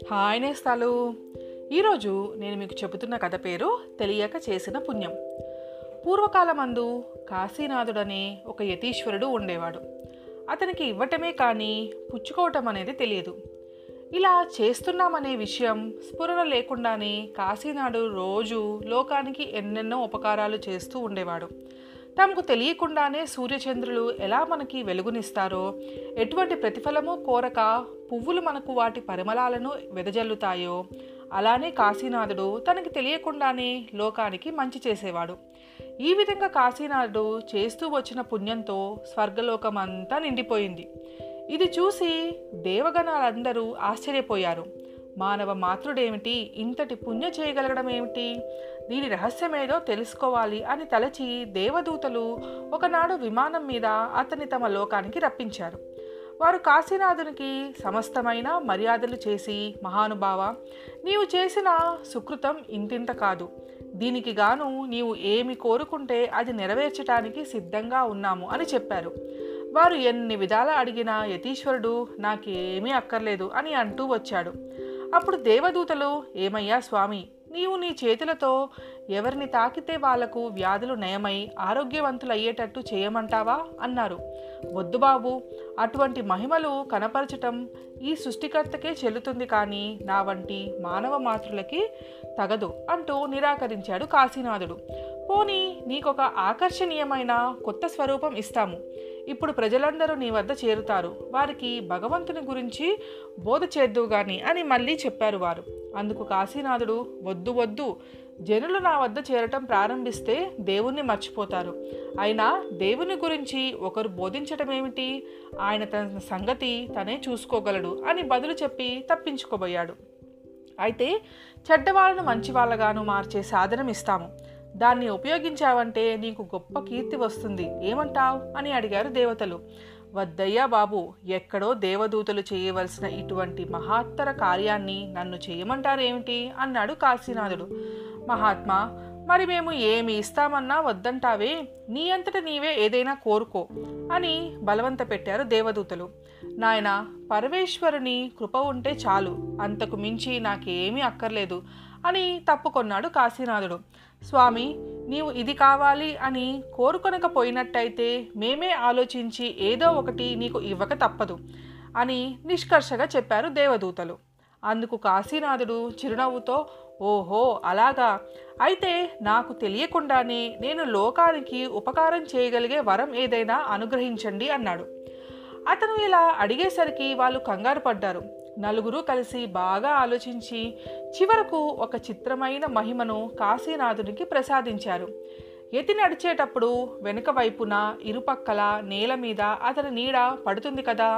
hi నేస్తాలు ఈరోజు నేను మీకు చెబుతున్న కథ పేరు తెలియక చేసిన పుణ్యం పూర్వకాలమందు కాశీనాథుడనే ఒక యతీశ్వరుడు ఉండేవాడు అతనికి ఇవ్వటమే కానీ పుచ్చుకోవటం అనేది తెలియదు ఇలా చేస్తున్నామనే విషయం స్ఫురణ లేకుండానే కాశీనాడు రోజు లోకానికి ఎన్నెన్నో ఉపకారాలు చేస్తూ ఉండేవాడు తమకు తెలియకుండానే సూర్యచంద్రులు ఎలా మనకి వెలుగునిస్తారో ఎటువంటి ప్రతిఫలము కోరక పువ్వులు మనకు వాటి పరిమళాలను వెదజల్లుతాయో అలానే కాశీనాథుడు తనకి తెలియకుండానే లోకానికి మంచి చేసేవాడు ఈ విధంగా కాశీనాథుడు చేస్తూ వచ్చిన పుణ్యంతో స్వర్గలోకం అంతా నిండిపోయింది ఇది చూసి దేవగణాలందరూ ఆశ్చర్యపోయారు మానవ మాతృడేమిటి ఇంతటి పుణ్య చేయగలగడం ఏమిటి దీని రహస్యమేదో తెలుసుకోవాలి అని తలచి దేవదూతలు ఒకనాడు విమానం మీద అతన్ని తమ లోకానికి రప్పించారు వారు కాశీనాథునికి సమస్తమైన మర్యాదలు చేసి మహానుభావ నీవు చేసిన సుకృతం ఇంతింత కాదు దీనికి గాను నీవు ఏమి కోరుకుంటే అది నెరవేర్చడానికి సిద్ధంగా ఉన్నాము అని చెప్పారు వారు ఎన్ని విధాల అడిగినా యతీశ్వరుడు నాకేమీ అక్కర్లేదు అని అంటూ వచ్చాడు అప్పుడు దేవదూతలు ఏమయ్యా స్వామి నీవు నీ చేతులతో ఎవరిని తాకితే వాళ్లకు వ్యాధులు నయమై ఆరోగ్యవంతులయ్యేటట్టు చేయమంటావా అన్నారు వద్దు బాబు అటువంటి మహిమలు కనపరచటం ఈ సృష్టికర్తకే చెల్లుతుంది కానీ నా వంటి మానవ మాతృలకి తగదు అంటూ నిరాకరించాడు కాశీనాథుడు పోనీ నీకొక ఆకర్షణీయమైన కొత్త స్వరూపం ఇస్తాము ఇప్పుడు ప్రజలందరూ నీ వద్ద చేరుతారు వారికి భగవంతుని గురించి బోధ చేద్దువు గాని అని మళ్ళీ చెప్పారు వారు అందుకు కాశీనాథుడు వద్దు వద్దు జనులు నా వద్ద చేరటం ప్రారంభిస్తే దేవుణ్ణి మర్చిపోతారు అయినా దేవుని గురించి ఒకరు బోధించటం ఏమిటి ఆయన తన సంగతి తనే చూసుకోగలడు అని బదులు చెప్పి తప్పించుకోబోయాడు అయితే చెడ్డవాళ్ళను మంచివాళ్ళగాను మార్చే సాధనం ఇస్తాము దాన్ని ఉపయోగించావంటే నీకు గొప్ప కీర్తి వస్తుంది ఏమంటావ్ అని అడిగారు దేవతలు వద్దయ్యా బాబు ఎక్కడో దేవదూతలు చేయవలసిన ఇటువంటి మహత్తర కార్యాన్ని నన్ను చేయమంటారేమిటి అన్నాడు కాశీనాథుడు మహాత్మా మరి మేము ఏమి ఇస్తామన్నా వద్దంటావే నీ అంతట నీవే ఏదైనా కోరుకో అని బలవంత పెట్టారు దేవదూతలు నాయన పరమేశ్వరుని కృప ఉంటే చాలు అంతకు మించి నాకేమీ అక్కర్లేదు అని తప్పుకొన్నాడు కాశీనాథుడు స్వామి నీవు ఇది కావాలి అని కోరుకొనకపోయినట్టయితే మేమే ఆలోచించి ఏదో ఒకటి నీకు ఇవ్వక తప్పదు అని నిష్కర్షగా చెప్పారు దేవదూతలు అందుకు కాశీనాథుడు చిరునవ్వుతో ఓహో అలాగా అయితే నాకు తెలియకుండానే నేను లోకానికి ఉపకారం చేయగలిగే వరం ఏదైనా అనుగ్రహించండి అన్నాడు అతను ఇలా అడిగేసరికి వాళ్ళు కంగారు పడ్డారు నలుగురు కలిసి బాగా ఆలోచించి చివరకు ఒక చిత్రమైన మహిమను కాశీనాథునికి ప్రసాదించారు ఎతి నడిచేటప్పుడు వెనుక వైపున ఇరుపక్కల నేల మీద అతని నీడ పడుతుంది కదా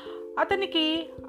అతనికి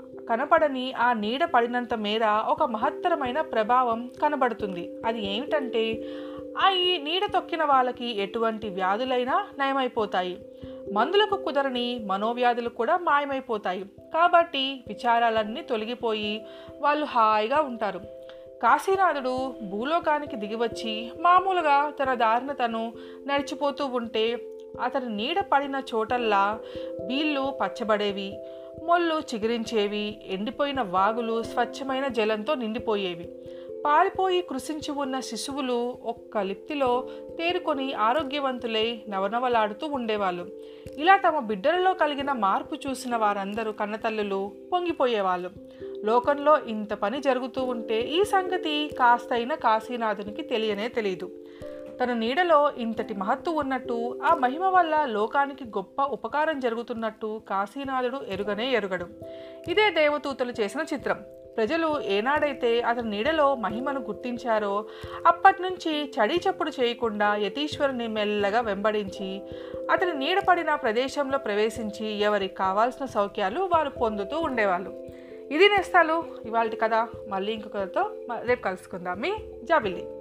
కనపడని ఆ నీడ పడినంత మేర ఒక మహత్తరమైన ప్రభావం కనబడుతుంది అది ఏమిటంటే ఆ ఈ నీడ తొక్కిన వాళ్ళకి ఎటువంటి వ్యాధులైనా నయమైపోతాయి మందులకు కుదరని మనోవ్యాధులు కూడా మాయమైపోతాయి కాబట్టి విచారాలన్నీ తొలగిపోయి వాళ్ళు హాయిగా ఉంటారు కాశీనాథుడు భూలోకానికి దిగివచ్చి మామూలుగా తన దారిన తను నడిచిపోతూ ఉంటే అతని నీడ పడిన చోటల్లా బీళ్ళు పచ్చబడేవి మొళ్ళు చిగురించేవి ఎండిపోయిన వాగులు స్వచ్ఛమైన జలంతో నిండిపోయేవి పారిపోయి కృషించి ఉన్న శిశువులు ఒక్క లిప్తిలో తేరుకొని ఆరోగ్యవంతులై నవనవలాడుతూ ఉండేవాళ్ళు ఇలా తమ బిడ్డలలో కలిగిన మార్పు చూసిన వారందరూ కన్నతల్లులు పొంగిపోయేవాళ్ళు లోకంలో ఇంత పని జరుగుతూ ఉంటే ఈ సంగతి కాస్తైన కాశీనాథునికి తెలియనే తెలియదు తన నీడలో ఇంతటి మహత్తు ఉన్నట్టు ఆ మహిమ వల్ల లోకానికి గొప్ప ఉపకారం జరుగుతున్నట్టు కాశీనాథుడు ఎరుగనే ఎరుగడు ఇదే దేవదూతలు చేసిన చిత్రం ప్రజలు ఏనాడైతే అతని నీడలో మహిమను గుర్తించారో అప్పటి నుంచి చడీ చప్పుడు చేయకుండా యతీశ్వరుని మెల్లగా వెంబడించి అతని నీడపడిన ప్రదేశంలో ప్రవేశించి ఎవరికి కావాల్సిన సౌఖ్యాలు వారు పొందుతూ ఉండేవాళ్ళు ఇది నేస్తాలు ఇవాళ కదా మళ్ళీ ఇంకొకరితో రేపు కలుసుకుందాం మీ జాబిల్లి